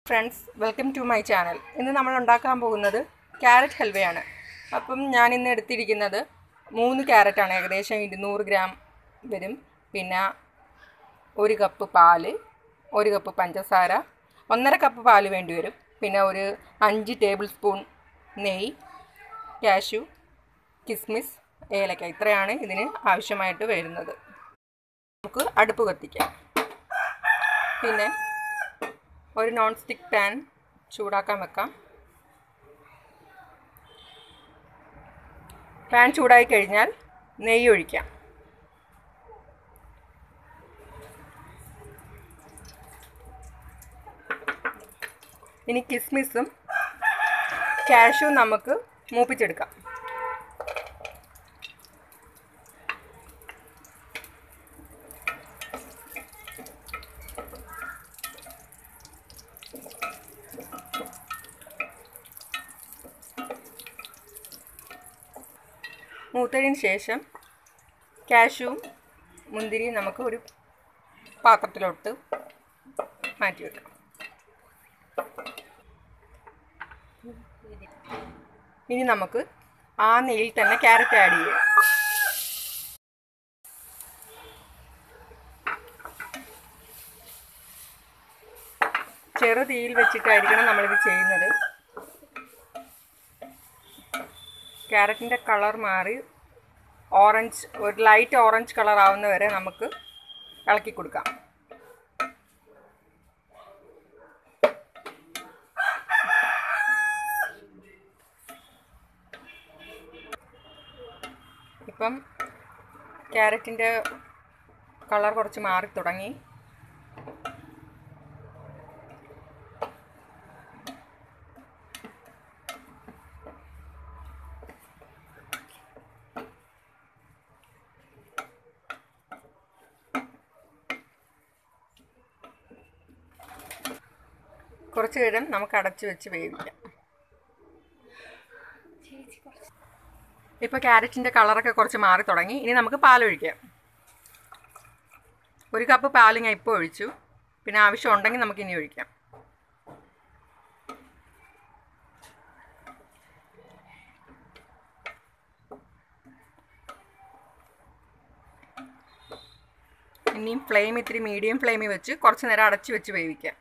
friends welcome to my channel ഇന്ന് നമ്മൾ ഉണ്ടാക്കാൻ പോകുന്നത് ക്യാരറ്റ് ഹൽവയാണ് അപ്പം ഞാൻ ഇന്ന് എടുത്തിരിക്കുന്നത് മൂന്ന് ക്യാരറ്റാണ് ഏകദേശം ഇരുന്നൂറ് ഗ്രാം വരും പിന്നെ ഒരു കപ്പ് പാല് ഒരു കപ്പ് പഞ്ചസാര ഒന്നര കപ്പ് പാല് വേണ്ടി വരും പിന്നെ ഒരു അഞ്ച് ടേബിൾ സ്പൂൺ നെയ്യ് കാഷ്യു കിസ്മിസ് ഏലക്ക ഇത്രയാണ് ഇതിന് ആവശ്യമായിട്ട് വരുന്നത് നമുക്ക് അടുപ്പ് കത്തിക്കാം പിന്നെ ഒരു നോൺ സ്റ്റിക്ക് പാൻ ചൂടാക്കാൻ വെക്കാം പാൻ ചൂടായി കഴിഞ്ഞാൽ നെയ്യ് ഒഴിക്കാം ഇനി കിസ്മിസും കാഷും നമുക്ക് മൂപ്പിച്ചെടുക്കാം മൂത്തതിന് ശേഷം കാഷ്യൂവും മുന്തിരിയും നമുക്ക് ഒരു പാത്രത്തിലോട്ട് മാറ്റി വെക്കാം ഇനി നമുക്ക് ആ നെയ്യിൽ തന്നെ ക്യാരറ്റ് ആഡ് ചെയ്യാം ചെറു തീയിൽ വെച്ചിട്ടായിരിക്കണം നമ്മളിത് ചെയ്യുന്നത് ക്യാരറ്റിൻ്റെ കളർ മാറി ഓറഞ്ച് ഒരു ലൈറ്റ് ഓറഞ്ച് കളർ ആവുന്ന വരെ നമുക്ക് ഇളക്കി കൊടുക്കാം ഇപ്പം ക്യാരറ്റിൻ്റെ കളർ കുറച്ച് മാറി തുടങ്ങി കുറച്ച് നേരം നമുക്ക് അടച്ച് വെച്ച് വേവിക്കാം ഇപ്പോൾ ക്യാരറ്റിൻ്റെ കളറൊക്കെ കുറച്ച് മാറി തുടങ്ങി ഇനി നമുക്ക് പാലൊഴിക്കാം ഒരു കപ്പ് പാൽ ഞാൻ ഇപ്പോൾ ഒഴിച്ചു പിന്നെ ആവശ്യം ഉണ്ടെങ്കിൽ നമുക്ക് ഇനി ഒഴിക്കാം ഇനിയും ഫ്ലെയിം ഇത്തിരി മീഡിയം ഫ്ലെയിമിൽ വെച്ച് കുറച്ച് നേരം അടച്ച് വെച്ച് വേവിക്കാം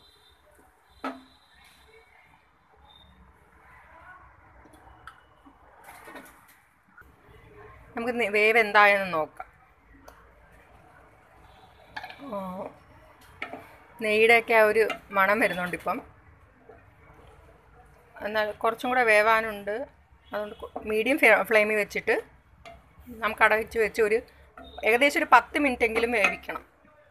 നമുക്ക് വേവ് എന്തായെന്ന് നോക്കാം നെയ്യുടെയൊക്കെ ആ ഒരു മണം വരുന്നുണ്ട് ഇപ്പം എന്നാൽ കുറച്ചും കൂടെ വേവാനുണ്ട് അതുകൊണ്ട് മീഡിയം ഫ്ലെയിമിൽ വെച്ചിട്ട് നമുക്ക് അടച്ച് വെച്ച് ഒരു ഏകദേശം ഒരു പത്ത് മിനിറ്റ് എങ്കിലും വേവിക്കണം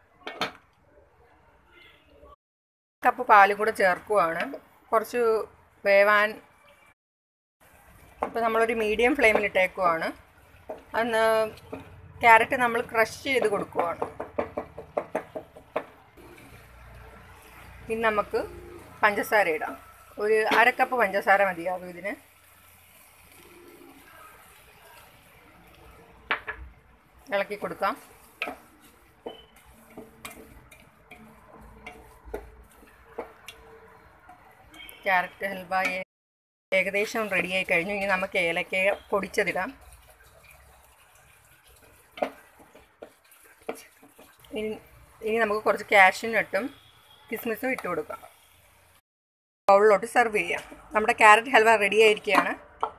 കപ്പ് പാലും കൂടെ ചേർക്കുവാണ് കുറച്ച് വേവാൻ ഇപ്പോൾ നമ്മളൊരു മീഡിയം ഫ്ലെയിമിൽ ഇട്ടേക്കുവാണ് അന്ന് ക്യാരറ്റ് നമ്മൾ ക്രഷ് ചെയ്ത് കൊടുക്കുവാണ് ഇനി നമുക്ക് പഞ്ചസാര ഇടാം ഒരു അരക്കപ്പ് പഞ്ചസാര മതിയാകും ഇതിന് ഇളക്കി കൊടുക്കാം ക്യാരറ്റ് ഹൽവ ഏകദേശം റെഡിയായി കഴിഞ്ഞു ഇനി നമുക്ക് ഏലക്ക പൊടിച്ചതിടാം ഇനി ഇനി നമുക്ക് കുറച്ച് കാഷ്യൂനട്ടും കിസ്മിസും ഇട്ട് കൊടുക്കാം ബൗളിലോട്ട് സെർവ് ചെയ്യാം നമ്മുടെ ക്യാരറ്റ് ഹൽവ റെഡി ആയിരിക്കുകയാണ്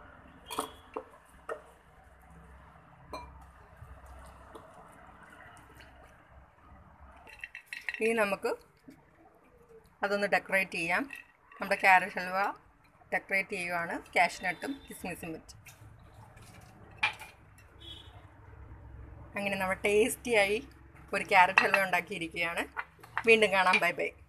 ഇനി നമുക്ക് അതൊന്ന് ഡെക്കറേറ്റ് ചെയ്യാം നമ്മുടെ ക്യാരറ്റ് ഹൽവ ഡെക്കറേറ്റ് ചെയ്യുവാണ് കാഷ്നട്ടും കിസ്മിസും വെച്ച് അങ്ങനെ നമ്മൾ ടേസ്റ്റിയായി ഒരു ക്യാരറ്റ് ഹൽവ ഉണ്ടാക്കിയിരിക്കുകയാണ് വീണ്ടും കാണാം ബൈ ബൈ